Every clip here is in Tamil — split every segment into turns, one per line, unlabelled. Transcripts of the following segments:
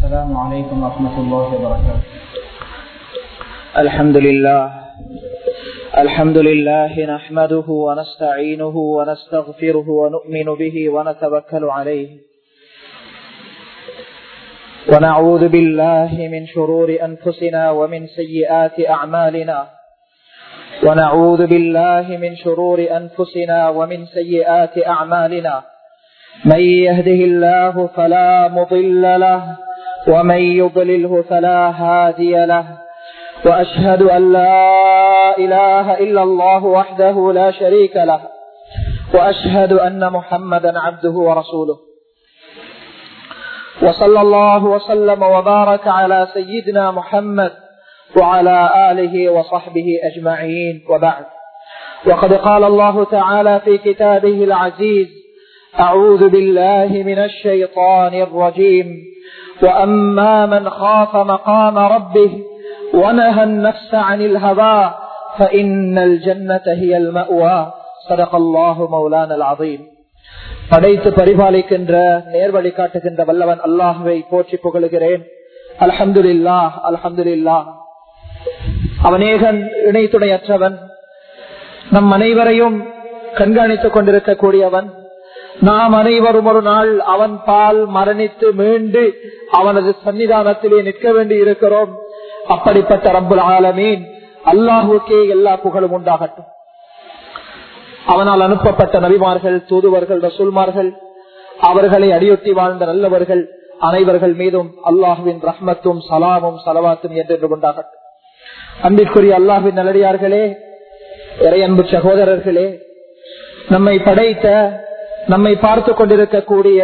السلام عليكم ورحمة الله وبركاته
الحمد لله الحمد لله نحمده ونستعينه ونستغفره ونؤمن به ونتوكل عليه ونعوذ بالله من شرور أنفسنا ومن سيئات أعمالنا ونعوذ بالله من شرور أنفسنا ومن سيئات أعمالنا من يهده الله فلا مضل له ومن يضلله فلا هادي له وأشهد أن لا إله إلا الله وحده لا شريك له وأشهد أن محمدا عبده ورسوله وصلى الله وسلم وبارك على سيدنا محمد وعلى آله وصحبه أجمعين وبعد وقد قال الله تعالى في كتابه العزيز أعوذ بالله من الشيطان الرجيم وأما من خاف مقام ربه ونهى النفس عن الهوى فإن الجنة هي المأوى صدق الله مولانا العظيم படைத்து பரிபாலிக்கின்ற நேர்வழி காட்டுகின்ற வல்லவன் அல்லாஹுவை போற்றி புகழுகிறேன் அல்ஹம்துலில்லா அல்ஹம்துலில்லா அவனேகன் இணை துணையற்றவன் நம் அனைவரையும் கண்காணித்துக் கொண்டிருக்கக்கூடியவன் நாம் அனைவரும் ஒரு நாள் அவன் பால் மரணித்து மீண்டு அவனது சன்னிதானத்திலே நிற்க வேண்டி இருக்கிறோம் அப்படிப்பட்ட ரப்புல் ஆலமீன் அல்லாஹுக்கே எல்லா புகழும் உண்டாகட்டும் அவனால் அனுப்பப்பட்ட நபிமார்கள் தூதுவர்கள் ரசூல்மார்கள் அவர்களை அடியொட்டி வாழ்ந்த நல்லவர்கள் அனைவர்கள் மீதும் அல்லாஹுவின் ரஹ்மத்தும் சலாமும் சலவாத்தும் என்றென்று உண்டாகட்டும் அன்பிற்குரிய அல்லாஹுவின் நல்லடியார்களே இறையன்பு சகோதரர்களே நம்மை படைத்த நம்மை பார்த்து கொண்டிருக்கக்கூடிய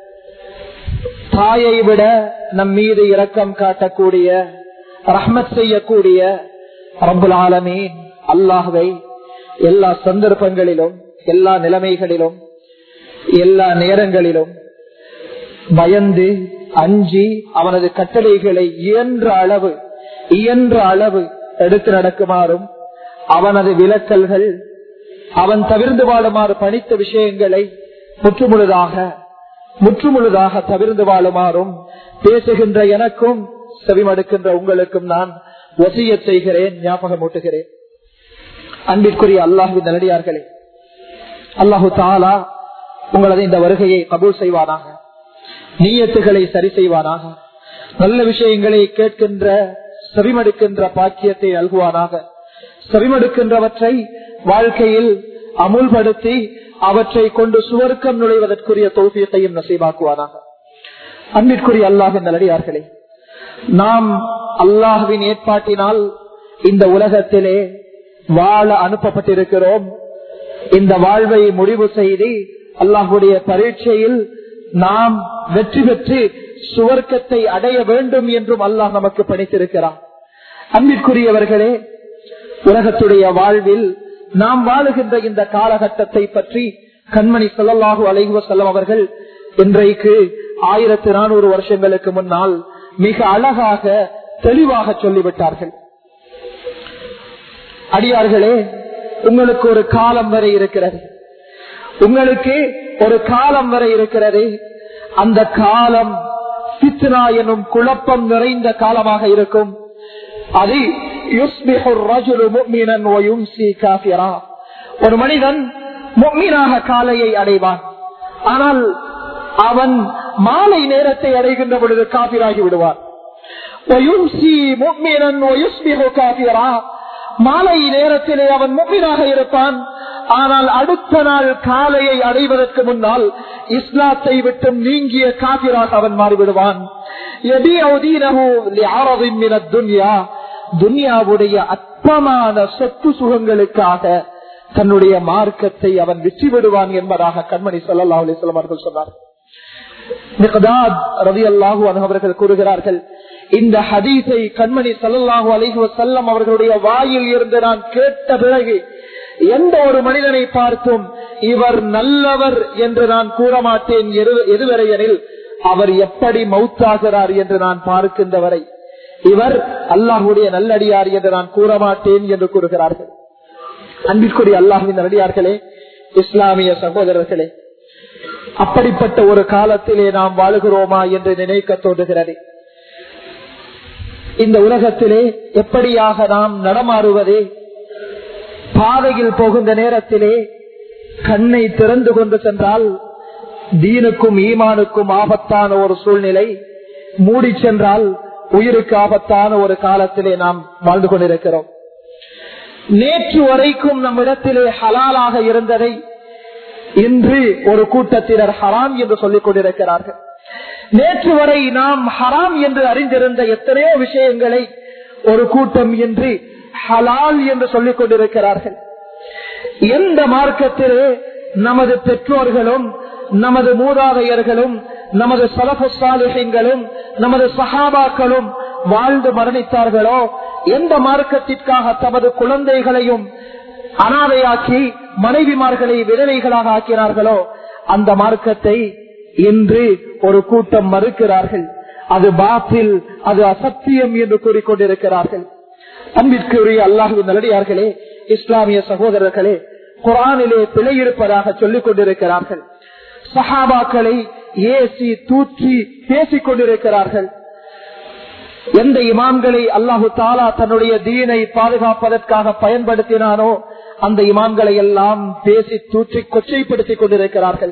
தாயை விட நம் மீது இரக்கம் காட்டக்கூடிய ரஹ்மத் செய்யக்கூடிய ரபுல் ஆலமீன் அல்லாஹுவை எல்லா சந்தர்ப்பங்களிலும் எல்லா நிலைமைகளிலும் எல்லா நேரங்களிலும் பயந்து அஞ்சி அவனது கட்டளைகளை இயன்ற அளவு இயன்ற அளவு எடுத்து நடக்குமாறும் அவனது விலக்கல்கள் அவன் தவிர்ந்து வாழுமாறு பணித்த விஷயங்களை முற்றுமுழுதாக முற்றுமுழுதாக தவிர்ந்து வாழுமாறும் பேசுகின்ற எனக்கும் செவிமடுக்கின்ற உங்களுக்கும் நான் வசிய செய்கிறேன் ஞாபகம் ஊட்டுகிறேன் அன்பிற்குரிய அல்லாஹு நல்லடியார்களே அல்லாஹு தாலா உங்களது இந்த வருகையை கபூல் செய்வானாக நீயத்துகளை சரி செய்வானாக நல்ல விஷயங்களை கேட்கின்ற செவிமடுக்கின்ற பாக்கியத்தை நல்குவானாக செவிமடுக்கின்றவற்றை வாழ்க்கையில் அமுல்படுத்தி அவற்றை கொண்டு சுவர்க்கம் நுழைவதற்குரிய தோசியத்தையும் நசைவாக்குவானாக அன்பிற்குரிய அல்லாஹின் நல்லடியார்களே நாம் அல்லாஹுவின் ஏற்பாட்டினால் இந்த உலகத்திலே வாழ அனுப்பப்பட்டிருக்கிறோம் இந்த வாழ்வை முடிவு செய்து அல்லாஹுடைய பரீட்சையில் நாம் வெற்றி பெற்று சுவர்க்கத்தை அடைய வேண்டும் என்றும் அல்லாஹ் நமக்கு பணித்திருக்கிறார் அன்பிற்குரியவர்களே உலகத்துடைய வாழ்வில் நாம் வாழுகின்ற இந்த காலகட்டத்தை பற்றி கண்மணி சொல்லலாகு அலைகுவ செல்லம் அவர்கள் இன்றைக்கு ஆயிரத்தி நானூறு வருஷங்களுக்கு முன்னால் மிக அழகாக தெளிவாக சொல்லிவிட்டார்கள் அடியார்களே உங்களுக்கு ஒரு காலம் வரை இருக்கிறது உங்களுக்கு ஒரு காலம் வரை இருக்கிறது அந்த காலம் சித்னா எனும் குழப்பம் நிறைந்த காலமாக இருக்கும் அது ஒரு மனிதன் முக்மீனாக காலையை அடைவான் ஆனால் அவன் மாலை நேரத்தை அடைகின்ற பொழுது காபிராகி விடுவான் மாலை நேரத்திலே அவன் முக்மீனாக இருப்பான் ஆனால் அடுத்த நாள் காலையை அடைவதற்கு முன்னால் இஸ்லாத்தை விட்டு நீங்கிய காபிராக அவன் மாறிவிடுவான் துன்யாவுடைய அற்பமான சொத்து சுகங்களுக்காக தன்னுடைய மார்க்கத்தை அவன் வெற்றி விடுவான் என்பதாக கண்மணி சொல்லா அலிஸ்லாம் அவர்கள் சொன்னார் ரவி அல்லாஹூ அவர்கள் கூறுகிறார்கள் இந்த ஹதீஸை கண்மணி சல்லாஹூ அலிஹு வசல்லம் அவர்களுடைய வாயில் இருந்து நான் கேட்ட பிறகு எந்த ஒரு மனிதனை பார்த்தும் இவர் நல்லவர் என்று நான் கூற மாட்டேன் எதுவரை எனில் அவர் எப்படி மௌத்தாகிறார் என்று நான் பார்க்கின்ற வரை இவர் அல்லாஹுடைய நல்லடியார் என்று நான் கூற மாட்டேன் என்று கூறுகிறார்கள் அன்பிற்குரிய அல்லாஹுவின் நல்லடியார்களே இஸ்லாமிய சகோதரர்களே அப்படிப்பட்ட ஒரு காலத்திலே நாம் வாழுகிறோமா என்று நினைக்க தோன்றுகிறது இந்த உலகத்திலே எப்படியாக நாம் நடமாறுவது பாதையில் போகின்ற நேரத்திலே கண்ணை திறந்து கொண்டு சென்றால் தீனுக்கும் ஈமானுக்கும் ஆபத்தான ஒரு சூழ்நிலை மூடி சென்றால் உயிருக்கு ஆபத்தான ஒரு காலத்திலே நாம் வாழ்ந்து கொண்டிருக்கிறோம் நேற்று வரைக்கும் நம்மிடத்திலே ஹலாலாக இருந்ததை இன்று ஒரு கூட்டத்தினர் ஹராம் என்று சொல்லிக் கொண்டிருக்கிறார்கள் நேற்று வரை நாம் ஹராம் என்று அறிந்திருந்த எத்தனையோ விஷயங்களை ஒரு கூட்டம் என்று ஹலால் என்று சொல்லிக் கொண்டிருக்கிறார்கள் எந்த மார்க்கத்திலே நமது பெற்றோர்களும் நமது மூதாதையர்களும் நமது சலபசாலிகளும் நமது சகாபாக்களும் வாழ்ந்து மரணித்தார்களோ எந்த மார்க்கத்திற்காக தமது குழந்தைகளையும் அனாதையாக்கி மனைவிமார்களை விதவைகளாக ஆக்கினார்களோ அந்த மார்க்கத்தை இன்று ஒரு கூட்டம் மறுக்கிறார்கள் அது பாத்தில் அது அசத்தியம் என்று கூறிக்கொண்டிருக்கிறார்கள் அன்பிற்குரிய அல்லாஹுவின் நல்லடியார்களே இஸ்லாமிய சகோதரர்களே குரானிலே பிழை இருப்பதாக சொல்லிக் கொண்டிருக்கிறார்கள் சஹாபாக்களை ஏசி தூற்றி பேசிக் கொண்டிருக்கிறார்கள் எந்த இமாம்களை அல்லாஹு தாலா தன்னுடைய தீனை பாதுகாப்பதற்காக பயன்படுத்தினானோ அந்த இமாம்களை எல்லாம் பேசி தூற்றி கொச்சைப்படுத்திக் கொண்டிருக்கிறார்கள்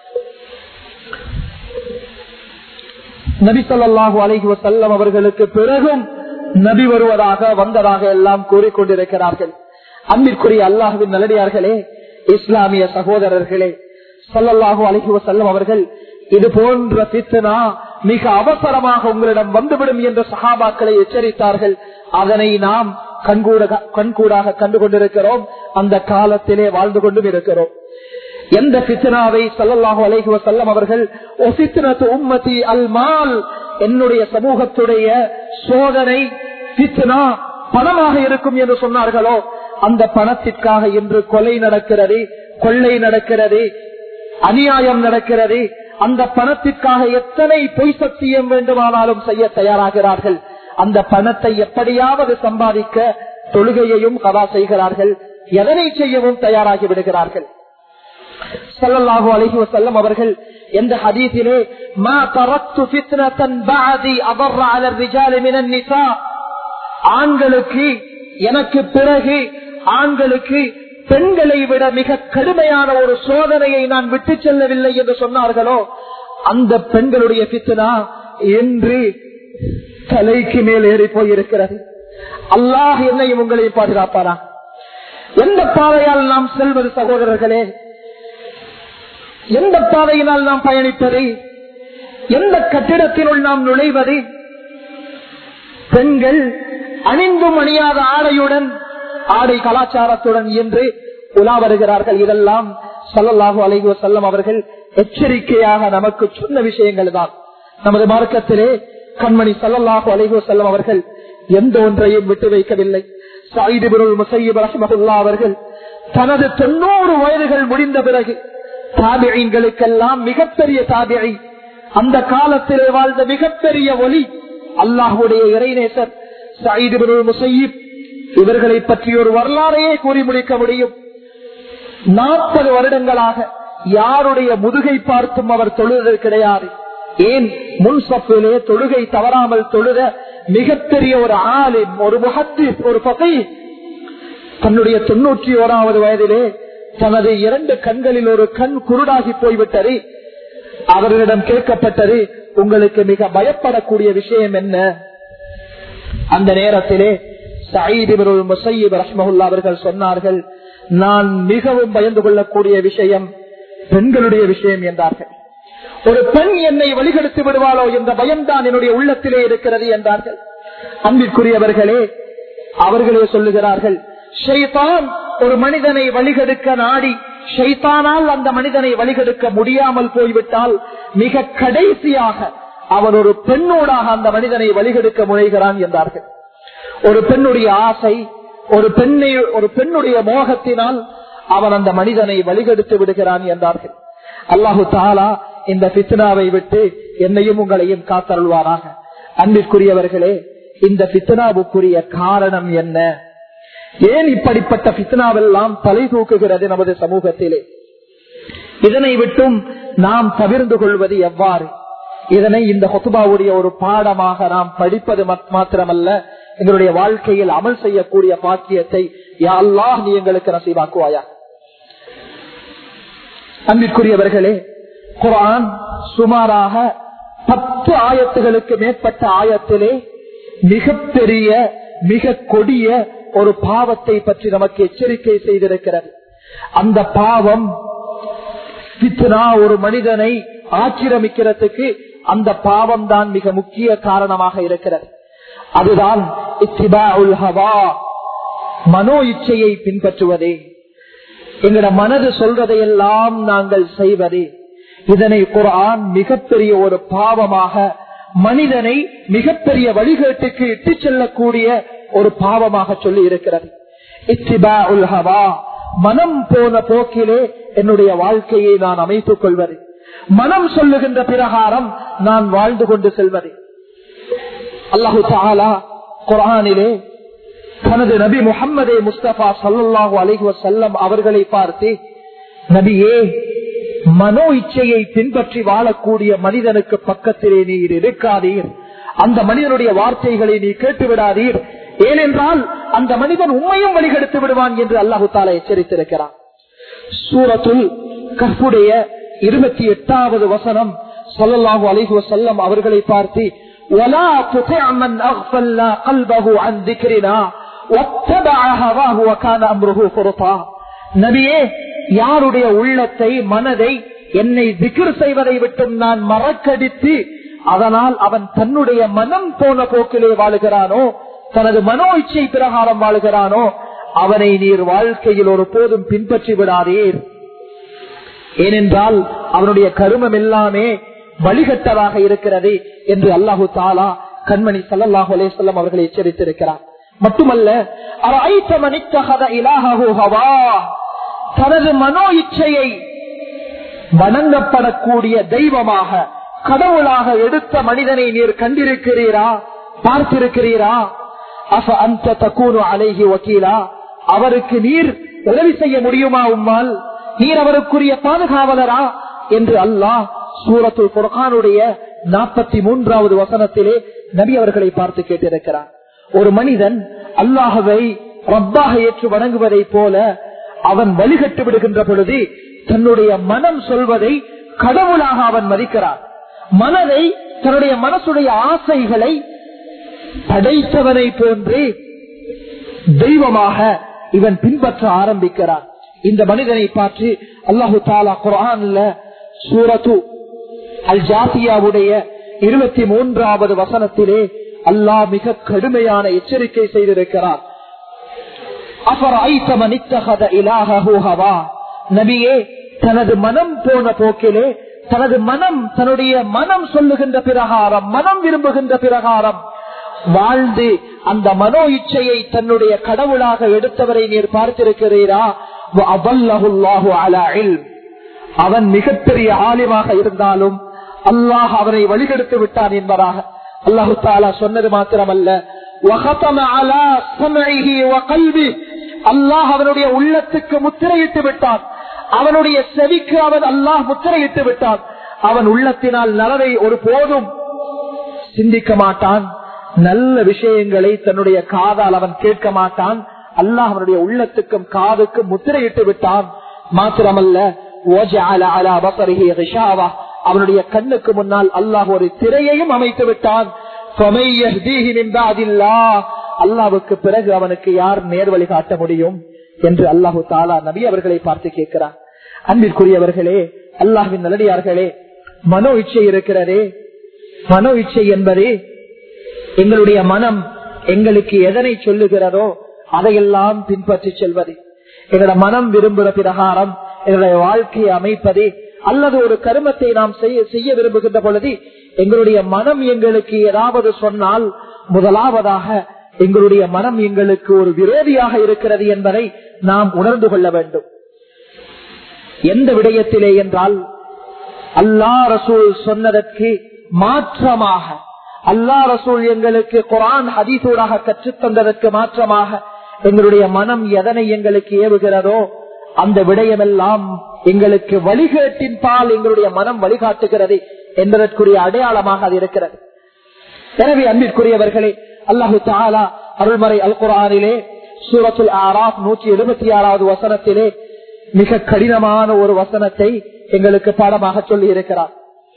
நபி சொல்லாஹு அலஹி வசல்லம் அவர்களுக்கு பிறகும் நபி வருவதாக வந்ததாக எல்லாம் கூறிக்கொண்டிருக்கிறார்கள் அன்பிற்குரிய அல்லாஹுவின் நல்லடியார்களே இஸ்லாமிய சகோதரர்களே சல்லல்லாஹு அலஹி வசல்லம் அவர்கள் இது போன்ற பித்தனா மிக அவசரமாக உங்களிடம் வந்துவிடும் என்று சஹாபாக்களை எச்சரித்தார்கள் அதனை நாம் கண்கூட கண்கூடாக கண்டு கொண்டிருக்கிறோம் அந்த காலத்திலே வாழ்ந்து கொண்டும் இருக்கிறோம் எந்த பித்தனாவை சல்லல்லாஹு அலைஹி வசல்லம் அவர்கள் உம்மதி அல் மால் என்னுடைய சமூகத்துடைய சோதனை பித்தனா பணமாக இருக்கும் என்று சொன்னார்களோ அந்த பணத்திற்காக இன்று கொலை நடக்கிறது கொள்ளை நடக்கிறது அநியாயம் நடக்கிறது அந்த பணத்திற்காக எத்தனை பொய் சத்தியம் வேண்டுமானாலும் செய்ய தயாராகிறார்கள் அந்த பணத்தை எப்படியாவது சம்பாதிக்க தொழுகையையும் கதா செய்கிறார்கள் எதனை செய்யவும் தயாராகி விடுகிறார்கள் சல்லல்லாஹு அலஹி வசல்லம் அவர்கள் எந்த ஹதீஸிலே மா தரத்து ஃபித்னதன் பஅதி அபர்ர அலர் ரிஜாலி மினன் நிசா ஆண்களுக்கு எனக்கு பிறகு ஆண்களுக்கு பெண்களை விட மிக கடுமையான ஒரு சோதனையை நான் விட்டு செல்லவில்லை என்று சொன்னார்களோ அந்த பெண்களுடைய பித்தனா என்று தலைக்கு மேல் ஏறி போயிருக்கிறது அல்லாஹ் என்னையும் உங்களையும் பாதுகாப்பாரா எந்த பாதையால் நாம் செல்வது சகோதரர்களே எந்த பாதையினால் நாம் பயணிப்பது எந்த கட்டிடத்தினுள் நாம் நுழைவது பெண்கள் அணிந்தும் அணியாத ஆடையுடன் ஆடை கலாச்சாரத்துடன் என்று உலா வருகிறார்கள் இதெல்லாம் சல்லல்லாஹு அலைஹி செல்லம் அவர்கள் எச்சரிக்கையாக நமக்கு சொன்ன விஷயங்கள் தான் நமது மார்க்கத்திலே கண்மணி சல்லல்லாஹு அலைஹி செல்லம் அவர்கள் எந்த ஒன்றையும் விட்டு வைக்கவில்லை சாயிதுபுருள் முசையீப் ரஹமகுல்லா அவர்கள் தனது தொண்ணூறு வயதுகள் முடிந்த பிறகு தாபியங்களுக்கெல்லாம் மிகப்பெரிய தாபியை அந்த காலத்திலே வாழ்ந்த மிகப்பெரிய ஒலி அல்லாஹுடைய இறைநேசர் சாயிதுபுருள் முசையீப் இவர்களை பற்றி ஒரு வரலாறையே கூறி முடிக்க முடியும் நாற்பது வருடங்களாக யாருடைய முதுகை பார்த்தும் அவர் தொழுது கிடையாது ஏன் முன் சப்பிலே தொழுகை தவறாமல் தொழுத மிகப்பெரிய ஒரு ஆலிம் ஒரு முகத்தி ஒரு பகை தன்னுடைய தொன்னூற்றி ஓராவது வயதிலே தனது இரண்டு கண்களில் ஒரு கண் குருடாகி போய்விட்டது அவர்களிடம் கேட்கப்பட்டது உங்களுக்கு மிக பயப்படக்கூடிய விஷயம் என்ன அந்த நேரத்திலே அவர்கள் சொன்னார்கள் நான் மிகவும் பயந்து கொள்ளக்கூடிய விஷயம் பெண்களுடைய விஷயம் என்றார்கள் ஒரு பெண் என்னை வழிகெடுத்து விடுவாளோ என்ற பயம்தான் என்னுடைய உள்ளத்திலே இருக்கிறது என்றார்கள் அன்பிற்குரியவர்களே அவர்களே சொல்லுகிறார்கள் ஷைதான் ஒரு மனிதனை வழிகெடுக்க நாடி ஷைத்தானால் அந்த மனிதனை வழிகெடுக்க முடியாமல் போய்விட்டால் மிக கடைசியாக அவன் ஒரு பெண்ணோடாக அந்த மனிதனை வழிகெடுக்க முனைகிறான் என்றார்கள் ஒரு பெண்ணுடைய ஆசை ஒரு பெண்ணை ஒரு பெண்ணுடைய மோகத்தினால் அவன் அந்த மனிதனை வழிகெடுத்து விடுகிறான் என்றார்கள் அல்லாஹு தாலா இந்த பித்னாவை விட்டு என்னையும் உங்களையும் காத்தருள்வாராக அன்பிற்குரியவர்களே இந்த பித்னாவுக்குரிய காரணம் என்ன ஏன் இப்படிப்பட்ட பித்னாவெல்லாம் தலை தூக்குகிறது நமது சமூகத்திலே இதனை விட்டும் நாம் தவிர்ந்து கொள்வது எவ்வாறு இதனை இந்த ஹொத்துபாவுடைய ஒரு பாடமாக நாம் படிப்பது மாத்திரமல்ல எங்களுடைய வாழ்க்கையில் அமல் செய்யக்கூடிய பாக்கியத்தை யா அல்லாஹ் நீ எங்களுக்கு நசீவாக்குவாயா அன்பிற்குரியவர்களே குரான் சுமாராக பத்து ஆயத்துகளுக்கு மேற்பட்ட ஆயத்திலே மிகப்பெரிய மிக கொடிய ஒரு பாவத்தை பற்றி நமக்கு எச்சரிக்கை செய்திருக்கிறது அந்த பாவம் பித்னா ஒரு மனிதனை ஆக்கிரமிக்கிறதுக்கு அந்த பாவம் தான் மிக முக்கிய காரணமாக இருக்கிறது அதுதான் மனோ இச்சையை பின்பற்றுவதே எங்களோட மனது சொல்றதையெல்லாம் நாங்கள் செய்வதே இதனை குரான் மிகப்பெரிய ஒரு பாவமாக மனிதனை மிகப்பெரிய வழிகேட்டுக்கு இட்டு செல்லக்கூடிய ஒரு பாவமாக சொல்லி இருக்கிறது இத்திபா உல் ஹவா மனம் போன போக்கிலே என்னுடைய வாழ்க்கையை நான் அமைத்துக் கொள்வது மனம் சொல்லுகின்ற பிரகாரம் நான் வாழ்ந்து கொண்டு செல்வது அல்லாஹு தாலா குரானிலே தனது நபி முகம்மதே முஸ்தபா சல்லாஹூ அலைஹி வசல்லம் அவர்களை பார்த்து நபியே மனோ இச்சையை பின்பற்றி வாழக்கூடிய மனிதனுக்கு பக்கத்திலே நீர் இருக்காதீர் அந்த மனிதனுடைய வார்த்தைகளை நீ கேட்டு விடாதீர் ஏனென்றால் அந்த மனிதன் உண்மையும் வழிகெடுத்து விடுவான் என்று அல்லாஹு தாலா எச்சரித்திருக்கிறான் சூரத்துல் கஃபுடைய இருபத்தி எட்டாவது வசனம் சொல்லலாஹு அலிஹு வசல்லம் அவர்களை பார்த்து ولا تطع من اغفلنا قلبه عن ذكرنا واتبع هواه وكان امره فرطا நபியே யாருடைய உள்ளத்தை மனதை என்னை திக்ர் செய்வதை விட்டும் நான் மறக்கடித்து அதனால் அவன் தன்னுடைய மனம் போன போக்கிலே வாழுகிறானோ தனது மனோ இச்சை பிரகாரம் வாழுகிறானோ அவனை நீர் வாழ்க்கையில் ஒரு போதும் பின்பற்றி விடாதீர் ஏனென்றால் அவனுடைய கருமம் எல்லாமே வழிகட்டதாக இருக்கிறது என்று அல்லாஹு தாலா கண்மணி சல்லாஹூ அலேசல்லம் அவர்களை எச்சரித்திருக்கிறார் மட்டுமல்ல தனது மனோ இச்சையை வணங்கப்படக்கூடிய தெய்வமாக கடவுளாக எடுத்த மனிதனை நீர் கண்டிருக்கிறீரா பார்த்திருக்கிறீரா அச அந்த தக்கூனு அலைகி வக்கீலா அவருக்கு நீர் உதவி செய்ய முடியுமா உம்மால் நீர் அவருக்குரிய பாதுகாவலரா என்று அல்லாஹ் சூரத்துல் குர்கானுடைய நாற்பத்தி மூன்றாவது வசனத்திலே நபி அவர்களை பார்த்து கேட்டிருக்கிறார் ஒரு மனிதன் அல்லாஹவை ரப்பாக ஏற்று வணங்குவதை போல அவன் வழிகட்டு விடுகின்ற பொழுது தன்னுடைய மனம் சொல்வதை கடவுளாக அவன் மதிக்கிறான் மனதை தன்னுடைய மனசுடைய ஆசைகளை படைத்தவனை போன்று தெய்வமாக இவன் பின்பற்ற ஆரம்பிக்கிறான் இந்த மனிதனை பார்த்து அல்லாஹு தாலா குரான்ல சூரத்து அல் ஜாசியாவுடைய இருபத்தி மூன்றாவது வசனத்திலே அல்லாஹ் மிக கடுமையான எச்சரிக்கை செய்திருக்கிறார் நபியே தனது மனம் போன போக்கிலே தனது மனம் தன்னுடைய மனம் சொல்லுகின்ற பிரகாரம் மனம் விரும்புகின்ற பிரகாரம் வாழ்ந்து அந்த மனோ இச்சையை தன்னுடைய கடவுளாக எடுத்தவரை நீர் பார்த்திருக்கிறீரா அவன் மிகப்பெரிய ஆலிமாக இருந்தாலும் அல்லாஹ் அவனை வழிகெடுத்து விட்டான் என்பதாக அல்லாஹு தாலா சொன்னது மாத்திரமல்ல அல்லாஹ் அவனுடைய உள்ளத்துக்கு முத்திரையிட்டு விட்டான் அவனுடைய செவிக்கு அவன் அல்லாஹ் முத்திரையிட்டு விட்டான் அவன் உள்ளத்தினால் நலனை ஒரு போதும் சிந்திக்க மாட்டான் நல்ல விஷயங்களை தன்னுடைய காதால் அவன் கேட்க மாட்டான் அல்லாஹ் அவனுடைய உள்ளத்துக்கும் காதுக்கும் முத்திரையிட்டு விட்டான் மாத்திரமல்ல அவனுடைய கண்ணுக்கு முன்னால் அல்லாஹ் ஒரு திரையையும் அமைத்து விட்டான் அல்லாவுக்கு பிறகு அவனுக்கு யார் நேர் வழி காட்ட முடியும் என்று அல்லாஹு தாலா நபி அவர்களை பார்த்து கேட்கிறார் அன்பிற்குரியவர்களே அல்லாஹின் நல்லடியார்களே மனோ இச்சை இருக்கிறதே மனோ இச்சை என்பதே எங்களுடைய மனம் எங்களுக்கு எதனை சொல்லுகிறதோ அதையெல்லாம் பின்பற்றி செல்வது எங்களோட மனம் விரும்புகிற பிரகாரம் எங்களுடைய வாழ்க்கையை அமைப்பதே அல்லது ஒரு கருமத்தை நாம் செய்ய செய்ய விரும்புகின்ற பொழுது எங்களுடைய மனம் எங்களுக்கு ஏதாவது சொன்னால் முதலாவதாக எங்களுடைய மனம் எங்களுக்கு ஒரு விரோதியாக இருக்கிறது என்பதை நாம் உணர்ந்து கொள்ள வேண்டும் எந்த விடயத்திலே என்றால் அல்லா ரசூல் சொன்னதற்கு மாற்றமாக அல்லா ரசூல் எங்களுக்கு குரான் ஹதீசூடாக கற்றுத்தந்ததற்கு மாற்றமாக எங்களுடைய மனம் எதனை எங்களுக்கு ஏவுகிறதோ அந்த விடயமெல்லாம் எங்களுக்கு வழிகேட்டின் பால் எங்களுடைய மனம் வழிகாட்டுகிறது என்பதற்குரிய அடையாளமாக அது இருக்கிறது எனவே அன்பிற்குரியவர்களே அல்லாஹு தாலா அருள்மறை அல் குரானிலே சூரத்துல் ஆராப் நூற்றி எழுபத்தி ஆறாவது வசனத்திலே மிக கடினமான ஒரு வசனத்தை எங்களுக்கு பாடமாக சொல்லி இருக்கிறார்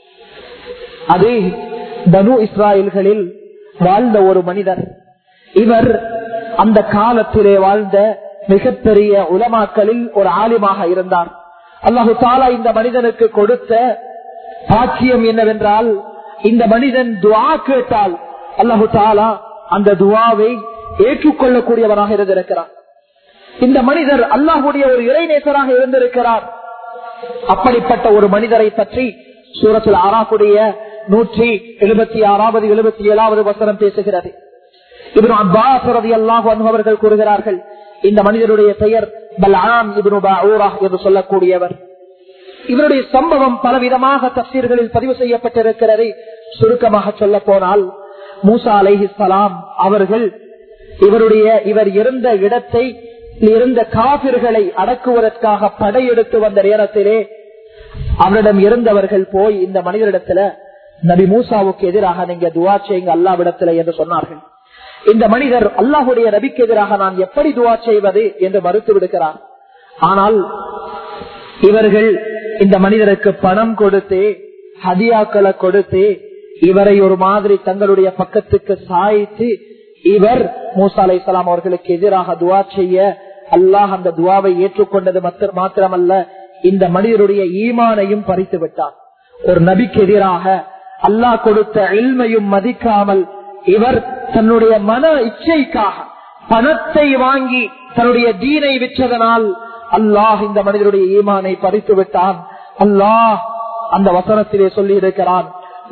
அது பனு இஸ்ராயல்களில் வாழ்ந்த ஒரு மனிதர் இவர் அந்த காலத்திலே வாழ்ந்த மிகப்பெரிய உலமாக்களில் ஒரு ஆலிமாக இருந்தார் அல்லாஹு தாலா இந்த மனிதனுக்கு கொடுத்த பாக்கியம் என்னவென்றால் இந்த மனிதன் துவா கேட்டால் அல்லாஹு தாலா அந்த துவாவை ஏற்றுக்கொள்ளக்கூடியவராக இருந்திருக்கிறார் இந்த மனிதர் அல்லாஹுடைய ஒரு இறைநேசராக இருந்திருக்கிறார் அப்படிப்பட்ட ஒரு மனிதரை பற்றி சூரத்தில் ஆறாக்குடைய நூற்றி எழுபத்தி ஆறாவது எழுபத்தி ஏழாவது வசனம் பேசுகிறது இவன் அப்பாஸ் அல்லாஹ் அவர்கள் கூறுகிறார்கள் இந்த மனிதருடைய பெயர் பல்ஆம் இப்னு பாஊரா என்று சொல்லக்கூடியவர் இவருடைய சம்பவம் பலவிதமாக தப்சீர்களில் பதிவு செய்யப்பட்டிருக்கிறது சுருக்கமாக சொல்ல போனால் மூசா அலைஹி சலாம் அவர்கள் இவருடைய இவர் இருந்த இடத்தை இருந்த காபிர்களை அடக்குவதற்காக படையெடுத்து வந்த நேரத்திலே அவரிடம் இருந்தவர்கள் போய் இந்த மனிதரிடத்துல நபி மூசாவுக்கு எதிராக நீங்க துவா செய்யுங்க அல்லாவிடத்துல என்று சொன்னார்கள் இந்த மனிதர் அல்லாஹுடைய நபிக்கு எதிராக நான் எப்படி துவா செய்வது என்று மறுத்து விடுகிறார் ஆனால் இவர்கள் இந்த மனிதருக்கு பணம் கொடுத்து ஹதியாக்களை கொடுத்து இவரை ஒரு மாதிரி தங்களுடைய பக்கத்துக்கு சாய்த்து இவர் மூசா அலை இஸ்லாம் அவர்களுக்கு எதிராக துவா செய்ய அல்லாஹ் அந்த துவாவை ஏற்றுக்கொண்டது மாத்திரமல்ல இந்த மனிதருடைய ஈமானையும் பறித்து விட்டார் ஒரு நபிக்கு எதிராக அல்லாஹ் கொடுத்த இல்மையும் மதிக்காமல் இவர் தன்னுடைய மன இச்சைக்காக பணத்தை வாங்கி தன்னுடைய தீனை விற்றதனால் அல்லாஹ் இந்த மனிதனுடைய ஈமானை பறித்து விட்டான் அல்லாஹ் அந்த வசனத்திலே சொல்லி இருக்கிறான்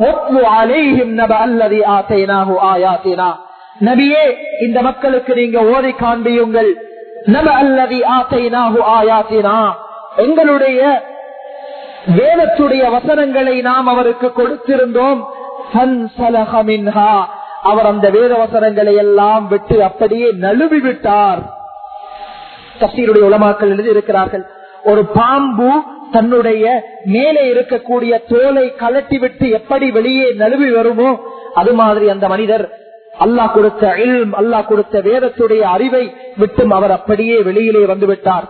நபியே இந்த மக்களுக்கு நீங்க ஓதி காண்பியுங்கள் நப அல்லதி ஆத்தைனாஹு ஆயாத்தினா எங்களுடைய வேதத்துடைய வசனங்களை நாம் அவருக்கு கொடுத்திருந்தோம் அவர் அந்த வேத வசனங்களை எல்லாம் விட்டு அப்படியே நழுவி விட்டார் தப்சீருடைய உலமாக்கள் எழுதி இருக்கிறார்கள் ஒரு பாம்பு தன்னுடைய மேலே இருக்கக்கூடிய தோலை கலட்டி விட்டு எப்படி வெளியே நழுவி வருமோ அது மாதிரி அந்த மனிதர் அல்லாஹ் கொடுத்த இல்ம் அல்லாஹ் கொடுத்த வேதத்துடைய அறிவை விட்டும் அவர் அப்படியே வெளியிலே வந்து விட்டார்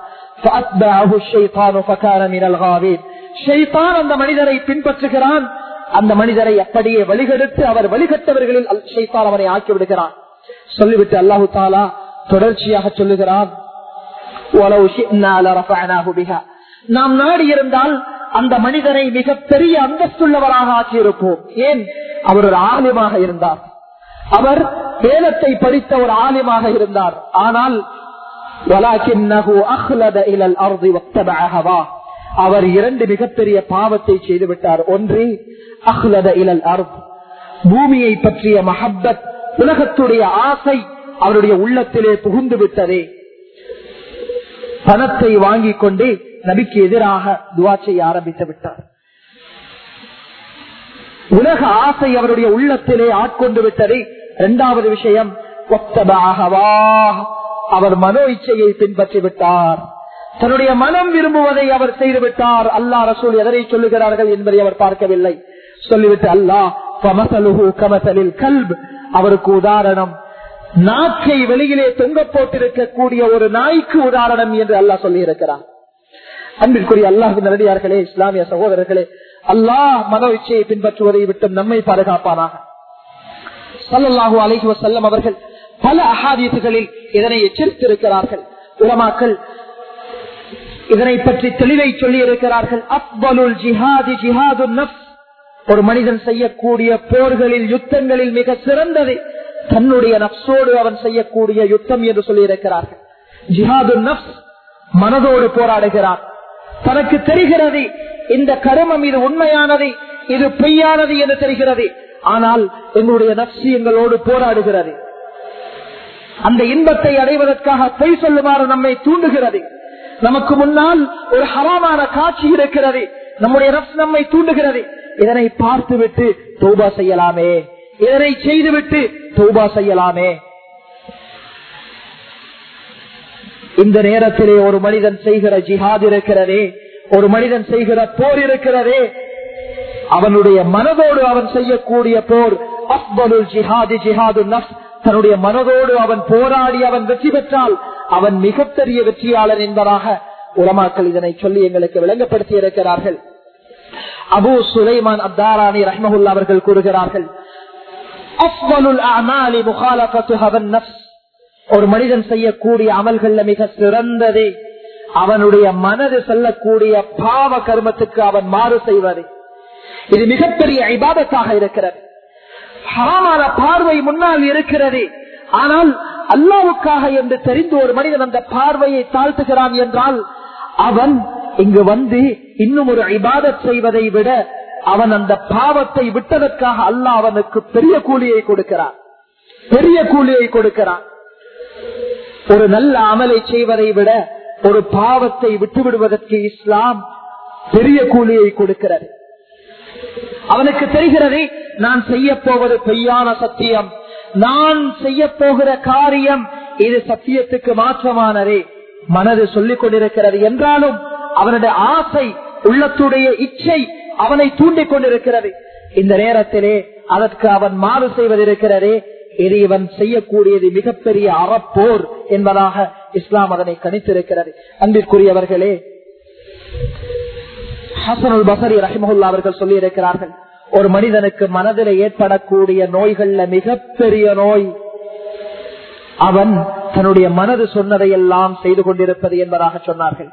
அந்த மனிதரை பின்பற்றுகிறான் அந்த மனிதரை அப்படியே வழிகெடுத்து அவர் வழிகட்டவர்களில் ஷைத்தான் அவனை ஆக்கி விடுகிறான் சொல்லிவிட்டு அல்லாஹு தாலா தொடர்ச்சியாக சொல்லுகிறான் நாம் நாடி இருந்தால் அந்த மனிதனை மிக பெரிய அந்தஸ்துள்ளவராக ஆக்கியிருப்போம் ஏன் அவர் ஒரு ஆலிமாக இருந்தார் அவர் வேதத்தை படித்த ஒரு ஆலிமாக இருந்தார் ஆனால் அவர் இரண்டு மிகப்பெரிய பாவத்தை செய்து விட்டார் ஒன்று அஹ்லத இலல் அர்த் பூமியை பற்றிய மஹப்பத் உலகத்துடைய ஆசை அவருடைய உள்ளத்திலே புகுந்து விட்டதே பணத்தை வாங்கிக் கொண்டு நபிக்கு எதிராக துவா செய்ய ஆரம்பித்து விட்டார் உலக ஆசை அவருடைய உள்ளத்திலே ஆட்கொண்டு விட்டதை இரண்டாவது விஷயம் அவர் மனோ இச்சையை பின்பற்றி விட்டார் தன்னுடைய மனம் விரும்புவதை அவர் செய்து விட்டார் அல்லா ரசூல் எதனை சொல்லுகிறார்கள் என்பதை அவர் பார்க்கவில்லை சொல்லிவிட்டு அல்லாஹ் கமசலில் கல்ப் அவருக்கு உதாரணம் நாக்கை வெளியிலே தொங்க போட்டிருக்கக்கூடிய ஒரு நாய்க்கு உதாரணம் என்று அல்லாஹ் சொல்லி இருக்கிறார் அன்பிற்குரிய அல்லாஹின் நடிகார்களே இஸ்லாமிய சகோதரர்களே அல்லாஹ் மனோ இச்சையை பின்பற்றுவதை விட்டு நம்மை பாதுகாப்பானாக சல்லாஹூ அலஹி வசல்லம் அவர்கள் பல அகாதீசுகளில் இதனை எச்சரித்திருக்கிறார்கள் உலமாக்கள் இதனை பற்றி தெளிவை சொல்லி இருக்கிறார்கள் அக்பலுல் ஜிஹாதி ஜிஹாது நப்ஸ் ஒரு மனிதன் செய்யக்கூடிய போர்களில் யுத்தங்களில் மிக சிறந்தது தன்னுடைய நப்சோடு அவன் செய்யக்கூடிய யுத்தம் என்று சொல்லி இருக்கிறார்கள் ஜிஹாது நப்ஸ் மனதோடு போராடுகிறான் தனக்கு தெரிகிறது இந்த கருமம் இது உண்மையானது இது பொய்யானது என்று தெரிகிறது ஆனால் எங்களுடைய நப்சி எங்களோடு போராடுகிறது அந்த இன்பத்தை அடைவதற்காக பொய் சொல்லுமாறு நம்மை தூண்டுகிறது நமக்கு முன்னால் ஒரு ஹராமான காட்சி இருக்கிறது நம்முடைய நப்ஸ் நம்மை தூண்டுகிறது இதனை பார்த்துவிட்டு தௌபா செய்யலாமே இதனை செய்துவிட்டு தௌபா செய்யலாமே இந்த நேரத்திலே ஒரு மனிதன் செய்கிற ஜிஹாத் இருக்கிறதே ஒரு மனிதன் செய்கிற போர் இருக்கிறதே அவனுடைய மனதோடு அவன் செய்யக்கூடிய போர் அப்தலுல் ஜிஹாதி ஜிஹாது நஃப் தன்னுடைய மனதோடு அவன் போராடி அவன் வெற்றி பெற்றால் அவன் மிகப்பெரிய வெற்றியாளன் என்பதாக உலமாக்கள் இதனை சொல்லி எங்களுக்கு விளங்கப்படுத்தி இருக்கிறார்கள் அபு சுலைமான் அப்தாரானி ரஹ்மஹுல்லா அவர்கள் கூறுகிறார்கள் அஃவலுல் அமாலி முகாலகத்து ஹவன் நஃப்ஸ் ஒரு மனிதன் செய்யக்கூடிய அமல்கள்ல மிக சிறந்ததே அவனுடைய மனது செல்லக்கூடிய பாவ கர்மத்துக்கு அவன் மாறு செய்வது இது மிகப்பெரிய ஐபாதத்தாக இருக்கிறது ஹராமான பார்வை முன்னால் இருக்கிறது ஆனால் அல்லாவுக்காக என்று தெரிந்து ஒரு மனிதன் அந்த பார்வையை தாழ்த்துகிறான் என்றால் அவன் இங்கு வந்து இன்னும் ஒரு இபாதத் செய்வதை விட அவன் அந்த பாவத்தை விட்டதற்காக அல்லாஹ் அவனுக்கு பெரிய கூலியை கொடுக்கிறான் பெரிய கூலியை கொடுக்கிறான் ஒரு நல்ல அமலை செய்வதை விட ஒரு பாவத்தை விட்டுவிடுவதற்கு இஸ்லாம் பெரிய கூலியை கொடுக்கிறது அவனுக்கு தெரிகிறது நான் செய்ய போவது பொய்யான சத்தியம் நான் செய்ய போகிற காரியம் இது சத்தியத்துக்கு மாற்றமானதே மனது சொல்லிக் கொண்டிருக்கிறது என்றாலும் அவனுடைய ஆசை உள்ளத்துடைய இச்சை அவனை தூண்டிக் கொண்டிருக்கிறது இந்த நேரத்திலே அதற்கு அவன் மாறு செய்வதிருக்கிறதே இது இவன் செய்யக்கூடியது மிகப்பெரிய அறப்போர் என்பதாக இஸ்லாம் அதனை கணித்திருக்கிறது அன்பிற்குரியவர்களே ஹசனுல் பசரி ரஹிமஹுல்லா அவர்கள் சொல்லி இருக்கிறார்கள் ஒரு மனிதனுக்கு மனதில் ஏற்படக்கூடிய நோய்கள்ல மிகப்பெரிய நோய் அவன் தன்னுடைய மனது சொன்னதை எல்லாம் செய்து கொண்டிருப்பது என்பதாக சொன்னார்கள்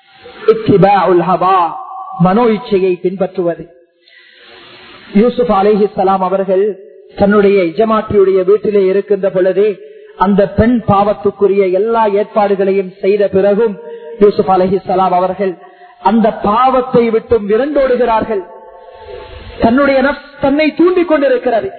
மனோ இச்சையை பின்பற்றுவது யூசுப் அலேஹி சலாம் அவர்கள் தன்னுடைய இஜமாற்றியுடைய வீட்டிலே இருக்கின்ற பொழுதே அந்த பெண் பாவத்துக்குரிய எல்லா ஏற்பாடுகளையும் செய்த பிறகும் யூசுப் அலஹி சலாம் அவர்கள் அந்த பாவத்தை விட்டும் விரண்டோடுகிறார்கள் தன்னுடைய தன்னை தூண்டிக் கொண்டிருக்கிறது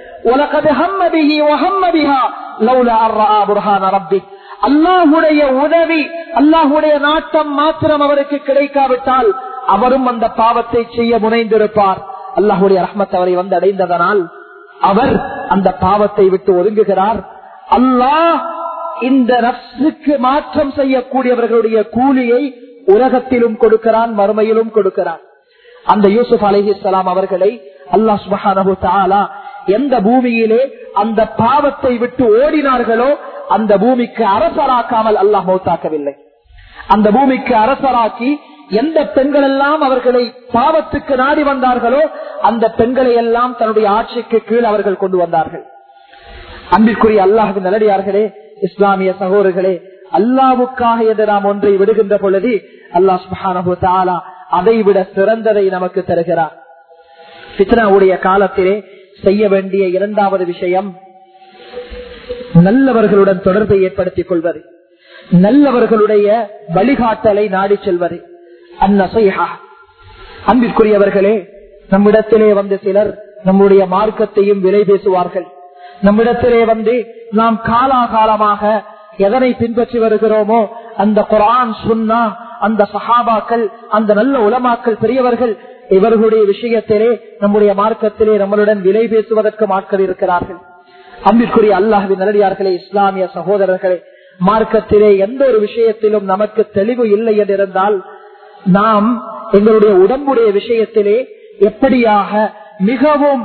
அல்லாஹுடைய உதவி அல்லாஹுடைய நாட்டம் மாத்திரம் அவருக்கு கிடைக்காவிட்டால் அவரும் அந்த பாவத்தை செய்ய முனைந்திருப்பார் அல்லாஹுடைய ரஹ்மத் அவரை வந்து அடைந்ததனால் அவர் அந்த பாவத்தை விட்டு ஒதுங்குகிறார் அல்லாஹ் இந்த நப்சுக்கு மாற்றம் செய்யக்கூடியவர்களுடைய கூலியை உலகத்திலும் கொடுக்கிறான் மறுமையிலும் கொடுக்கிறான் அந்த யூசுப் அலிஹிஸ்லாம் அவர்களை அல்லாஹ் சுபஹானஹு தாலா எந்த பூமியிலே அந்த பாவத்தை விட்டு ஓடினார்களோ அந்த பூமிக்கு அரசராக்காமல் அல்லாஹ் மௌத்தாக்கவில்லை அந்த பூமிக்கு அரசராக்கி எந்த பெண்கள் எல்லாம் அவர்களை பாவத்துக்கு நாடி வந்தார்களோ அந்த பெண்களை எல்லாம் தன்னுடைய ஆட்சிக்கு கீழ் அவர்கள் கொண்டு வந்தார்கள் அன்பிற்குரிய அல்லாஹின் நல்லடியார்களே இஸ்லாமிய சகோதரர்களே அல்லாவுக்காக எது நாம் ஒன்றை விடுகின்ற பொழுது அல்லாஹ் சுபானு தாலா அதை விட சிறந்ததை நமக்கு தருகிறார் பித்னாவுடைய காலத்திலே செய்ய வேண்டிய இரண்டாவது விஷயம் நல்லவர்களுடன் தொடர்பை ஏற்படுத்திக் கொள்வது நல்லவர்களுடைய வழிகாட்டலை நாடி செல்வது அந்நசைஹா அன்பிற்குரியவர்களே நம்மிடத்திலே வந்து சிலர் நம்முடைய மார்க்கத்தையும் விலை பேசுவார்கள் நம்மிடத்திலே வந்து நாம் காலாகாலமாக எதனை பின்பற்றி வருகிறோமோ அந்த குரான் சுன்னா அந்த சஹாபாக்கள் அந்த நல்ல உலமாக்கள் பெரியவர்கள் இவர்களுடைய விஷயத்திலே நம்முடைய மார்க்கத்திலே நம்மளுடன் விலை பேசுவதற்கு ஆட்கள் இருக்கிறார்கள் அன்பிற்குரிய அல்லாஹின் நல்லடியார்களே இஸ்லாமிய சகோதரர்களே மார்க்கத்திலே எந்த ஒரு விஷயத்திலும் நமக்கு தெளிவு இல்லை என்றிருந்தால் நாம் எங்களுடைய உடம்புடைய விஷயத்திலே எப்படியாக மிகவும்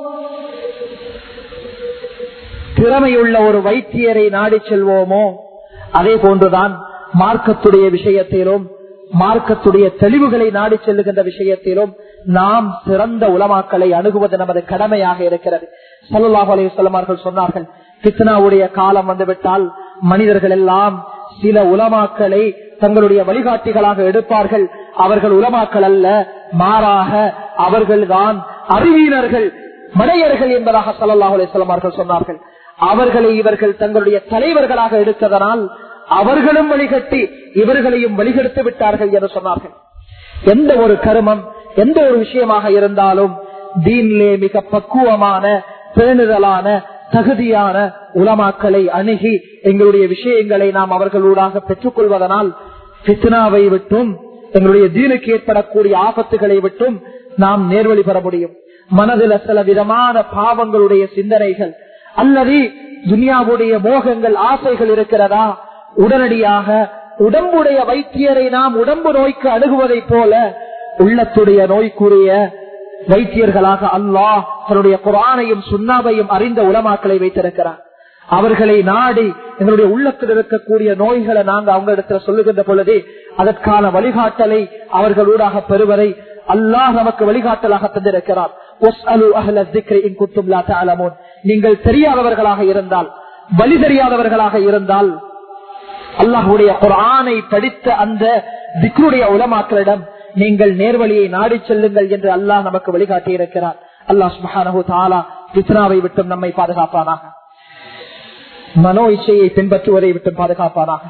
திறமையுள்ள ஒரு வைத்தியரை நாடி செல்வோமோ அதே போன்றுதான் மார்க்கத்துடைய விஷயத்திலும் மார்க்கத்துடைய தெளிவுகளை நாடி செல்லுகின்ற விஷயத்திலும் நாம் சிறந்த உலமாக்களை அணுகுவது நமது கடமையாக இருக்கிறது சல்லாஹ் அலையுள்ளமார்கள் சொன்னார்கள் கித்னாவுடைய காலம் வந்துவிட்டால் மனிதர்கள் எல்லாம் சில உலமாக்களை தங்களுடைய வழிகாட்டிகளாக எடுப்பார்கள் அவர்கள் உலமாக்கள் அல்ல மாறாக அவர்கள்தான் அறிவியனர்கள் மடையர்கள் என்பதாக சல்லாஹ் அலையுள்ளமார்கள் சொன்னார்கள் அவர்களை இவர்கள் தங்களுடைய தலைவர்களாக எடுத்ததனால் அவர்களும் வழிகட்டி இவர்களையும் வழிகெடுத்து விட்டார்கள் என்று சொன்னார்கள் எந்த ஒரு கருமம் எந்த ஒரு விஷயமாக இருந்தாலும் தீன்லே மிக பக்குவமான பேணுதலான தகுதியான உலமாக்களை அணுகி எங்களுடைய விஷயங்களை நாம் அவர்களூடாக பெற்றுக் கொள்வதனால் பித்னாவை விட்டும் எங்களுடைய தீனுக்கு ஏற்படக்கூடிய ஆபத்துகளை விட்டும் நாம் நேர்வழி பெற முடியும் மனதில் சில விதமான பாவங்களுடைய சிந்தனைகள் அல்லது துனியாவுடைய மோகங்கள் ஆசைகள் இருக்கிறதா உடனடியாக உடம்புடைய வைத்தியரை நாம் உடம்பு நோய்க்கு அணுகுவதை போல உள்ளத்துடைய நோய்க்குரிய வைத்தியர்களாக அல்லாஹ் தன்னுடைய குரானையும் சுண்ணாவையும் அறிந்த உலமாக்களை வைத்திருக்கிறார் அவர்களை நாடி எங்களுடைய உள்ளத்தில் இருக்கக்கூடிய நோய்களை நாங்க அவங்க இடத்துல சொல்லுகின்ற பொழுது அதற்கான வழிகாட்டலை அவர்களூடாக பெறுவதை அல்லாஹ் நமக்கு வழிகாட்டலாக தந்திருக்கிறார் நீங்கள் தெரியாதவர்களாக இருந்தால் வழி தெரியாதவர்களாக இருந்தால் அல்லாஹுடைய குரானை படித்த அந்த திக்ருடைய உலமாக்களிடம் நீங்கள் நேர்வழியை நாடி செல்லுங்கள் என்று அல்லாஹ் நமக்கு வழிகாட்டி இருக்கிறார் அல்லாஹ் சுபஹானஹு தாலா பித்னாவை விட்டும் நம்மை பாதுகாப்பானாக மனோ இச்சையை பின்பற்றுவதை விட்டும் பாதுகாப்பானாக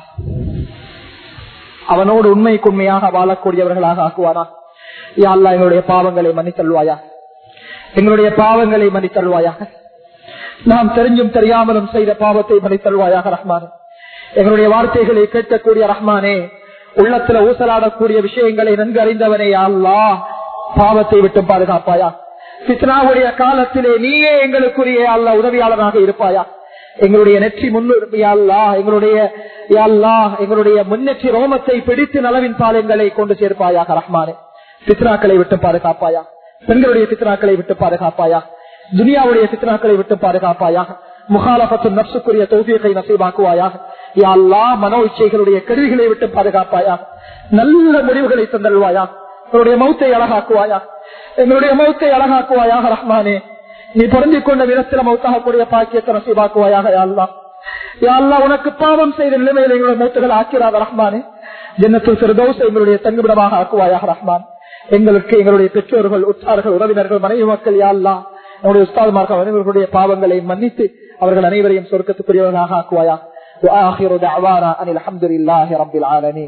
அவனோடு உண்மைக்கு உண்மையாக வாழக்கூடியவர்களாக ஆக்குவானா யா அல்லா எங்களுடைய பாவங்களை மன்னித்தல்வாயா எங்களுடைய பாவங்களை மன்னித்தல்வாயாக நாம் தெரிஞ்சும் தெரியாமலும் செய்த பாவத்தை மன்னித்தல்வாயாக ரஹ்மானே எங்களுடைய வார்த்தைகளை கேட்கக்கூடிய ரஹ்மானே உள்ளத்துல ஊசலாடக்கூடிய விஷயங்களை நன்கு அறிந்தவனே அல்லா பாவத்தை விட்டு பாதுகாப்பாயா சித்னாவுடைய காலத்திலே நீயே எங்களுக்குரிய அல்ல உதவியாளராக இருப்பாயா எங்களுடைய நெற்றி முன்னுரிமையாளா எங்களுடைய யாழ்லா எங்களுடைய முன்னெற்றி ரோமத்தை பிடித்து நலவின் பாலங்களை கொண்டு சேர்ப்பாயாக ரஹ்மானே பித்னாக்களை விட்டு பாதுகாப்பாயா பெண்களுடைய பித்னாக்களை விட்டு பாதுகாப்பாயா துனியாவுடைய பித்னாக்களை விட்டு பாதுகாப்பாயாக முகாலபத்து நப்சுக்குரிய தொகுதியை நசீவாக்குவாயாக யாழ்லா மனோ இச்சைகளுடைய கருவிகளை விட்டு பாதுகாப்பாயா நல்ல முடிவுகளை தந்தல்வாயா எங்களுடைய மௌத்தை அழகாக்குவாயா எங்களுடைய மௌத்தை அழகாக்குவாயாக ரஹ்மானே நீ பொருந்திக் கொண்ட விதத்தில மௌத்தாகக்கூடிய பாக்கியத்தை நசீவாக்குவாயாக யாழ்லா யாழ்லா உனக்கு பாவம் செய்த நிலைமையில் எங்களுடைய மூத்துகள் ஆக்கிறாத ரஹ்மானே ஜன்னத்தில் சிறுதோசை எங்களுடைய தங்குமிடமாக ஆக்குவாயாக ரஹ்மான் எங்களுக்கு எங்களுடைய பெற்றோர்கள் உற்றார்கள் உறவினர்கள் மனைவி மக்கள் யாழ்லா நம்முடைய உஸ்தாதுமார்கள் அனைவர்களுடைய பாவங்களை மன்னித்து அவர்கள் அனைவரையும் சொர்க்கத்துக்குரியவர்களாக ஆக்குவாயா وآخر دعوانا أن الحمد لله رب العالمين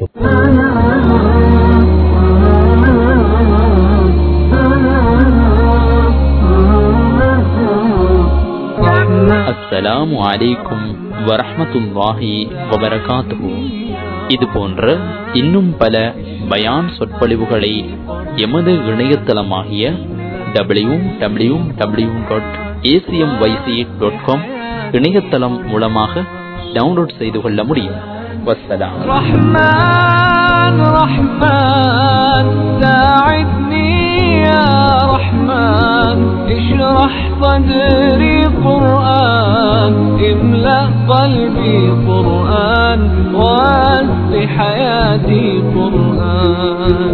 அஸ்ஸலாமு அலைக்கும் வரஹமத்துல்லாஹி வபரகாத்துஹு இது போன்ற இன்னும் பல பயான் சொற்பொழிவுகளை எமது இணையதளமாகிய W W W dot ACM YC dot com இணையதளம் மூலமாக டவுன்லோட் செய்து கொள்ள முடியும் வசலாம்
رحمن رحمن ساعدني يا رحمن اشرح صدري قرآن املأ قلبي قرآن واسق حياتي قرآن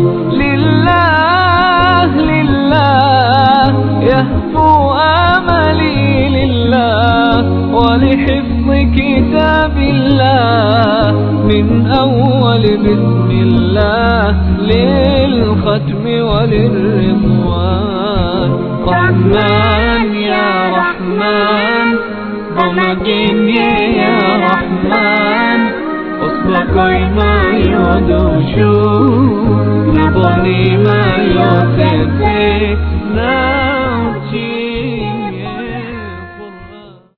لله لله يهفو آملي لله ولحفظ كتاب الله من أول بسم الله للختم وللرضوان رحمن يا رحمن بمجيني يا رحمن أصدقائي ما يدوشو نبني ما يوسف